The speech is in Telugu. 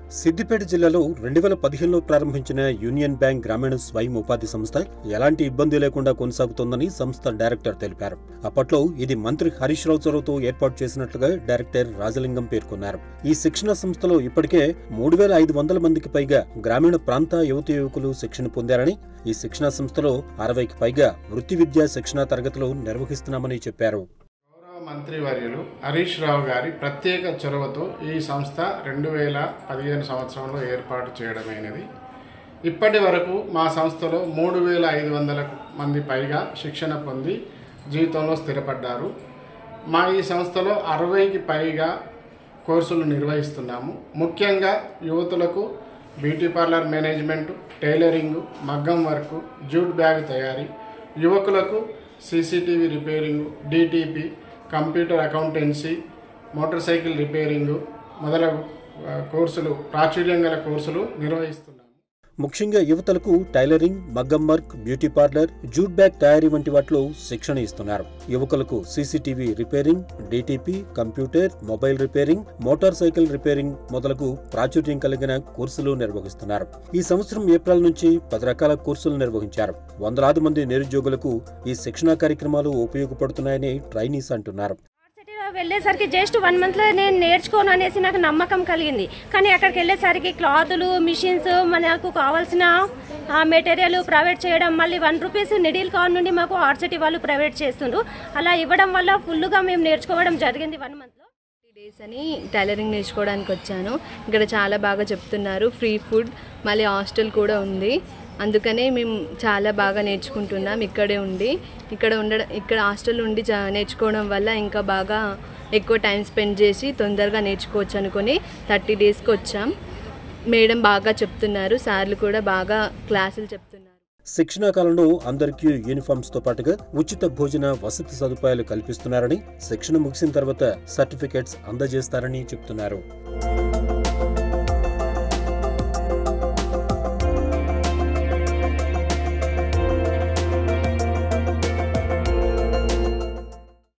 సిద్దిపేట జిల్లాలో రెండు వేల పదిహేనులో ప్రారంభించిన యూనియన్ బ్యాంక్ గ్రామీణ స్వయం ఉపాధి సంస్థ ఎలాంటి ఇబ్బంది లేకుండా కొనసాగుతోందని సంస్థ డైరెక్టర్ తెలిపారు అప్పట్లో ఇది మంత్రి హరీష్ రావు చొరవతో ఏర్పాటు చేసినట్లుగా డైరెక్టర్ రాజలింగం పేర్కొన్నారు ఈ శిక్షణ సంస్థలో ఇప్పటికే మూడు వేల ఐదు వందల మందికి పైగా గ్రామీణ ప్రాంత యువత యువకులు శిక్షణ పొందారని ఈ శిక్షణా సంస్థలో అరవైకి పైగా వృత్తి విద్యా శిక్షణా తరగతులు నిర్వహిస్తున్నామని చెప్పారు గౌరవ మంత్రివర్యులు హరీష్ రావు గారి ప్రత్యేక చొరవతో ఈ సంస్థ రెండు వేల పదిహేను సంవత్సరంలో ఏర్పాటు చేయడమైనది ఇప్పటి వరకు మా సంస్థలో మూడు వేల ఐదు వందల మంది పైగా శిక్షణ పొంది జీవితంలో స్థిరపడ్డారు మా ఈ సంస్థలో అరవైకి పైగా కోర్సులు నిర్వహిస్తున్నాము ముఖ్యంగా యువతులకు బ్యూటీ పార్లర్ మేనేజ్మెంట్ టైలరింగ్ మగ్గం వర్క్ జూట్ బ్యాగ్ తయారీ యువకులకు CCTV repairing DTP computer accountancy motor cycle repairing మొదలగు ఆ, కోర్సులు ప్రాచుర్యం గల కోర్సులు నిర్వహిస్తున్నాము ముఖ్యంగా యువతలకు టైలరింగ్ మగ్గం work beauty parlour jute bag తయారీ వంటి వాటిలో శిక్షణ ఇస్తున్నారు యువకులకు CCTV repairing DTP computer mobile repairing motor cycle repairing మొదలగు ప్రాచుర్యం కలిగిన కోర్సులు నిర్వహిస్తున్నారు ఈ సంవత్సరం ఏప్రిల్ నుంచి పది రకాల కోర్సులు నిర్వహించారు వందలాది మంది నిరుద్యోగులకు ఈ శిక్షణా కార్యక్రమాలు ఉపయోగపడుతున్నాయని ట్రైనీస్ అంటున్నారు యూనివర్సిటీలో వెళ్ళేసరికి జస్ట్ వన్ మంత్లో నేను నేర్చుకోను అనేసి నాకు నమ్మకం కలిగింది కానీ అక్కడికి వెళ్ళేసరికి క్లాతులు మిషన్స్ మనకు కావాల్సిన మెటీరియల్ ప్రొవైడ్ చేయడం మళ్ళీ వన్ రూపీస్ నిడిల్ కార్ నుండి మాకు ఆర్సిటీ వాళ్ళు ప్రొవైడ్ చేస్తుండ్రు అలా ఇవ్వడం వల్ల ఫుల్గా మేము నేర్చుకోవడం జరిగింది వన్ మంత్లో డేస్ అని టైలరింగ్ నేర్చుకోవడానికి వచ్చాను ఇక్కడ చాలా బాగా చెప్తున్నారు ఫ్రీ ఫుడ్ మళ్ళీ హాస్టల్ కూడా ఉంది అందుకనే మేము చాలా బాగా నేర్చుకుంటున్నాం ఇక్కడే ఉండి ఇక్కడ ఉండడం ఇక్కడ హాస్టల్ ఉండి చా- నేర్చుకోవడం వల్ల ఇంకా బాగా ఎక్కువ టైం స్పెండ్ చేసి తొందరగా నేర్చుకోవచ్చు అనుకుని థర్టీ డేస్కి వచ్చాం మేడం బాగా చెప్తున్నారు సార్లు కూడా బాగా క్లాసులు చెప్తున్నారు శిక్షణా కాలంలో అందరికీ యూనిఫామ్స్ తో పాటుగా ఉచిత భోజన వసతి సదుపాయాలు కల్పిస్తున్నారని శిక్షణ ముగిసిన తర్వాత సర్టిఫికేట్స్ అందజేస్తారని చెప్తున్నారు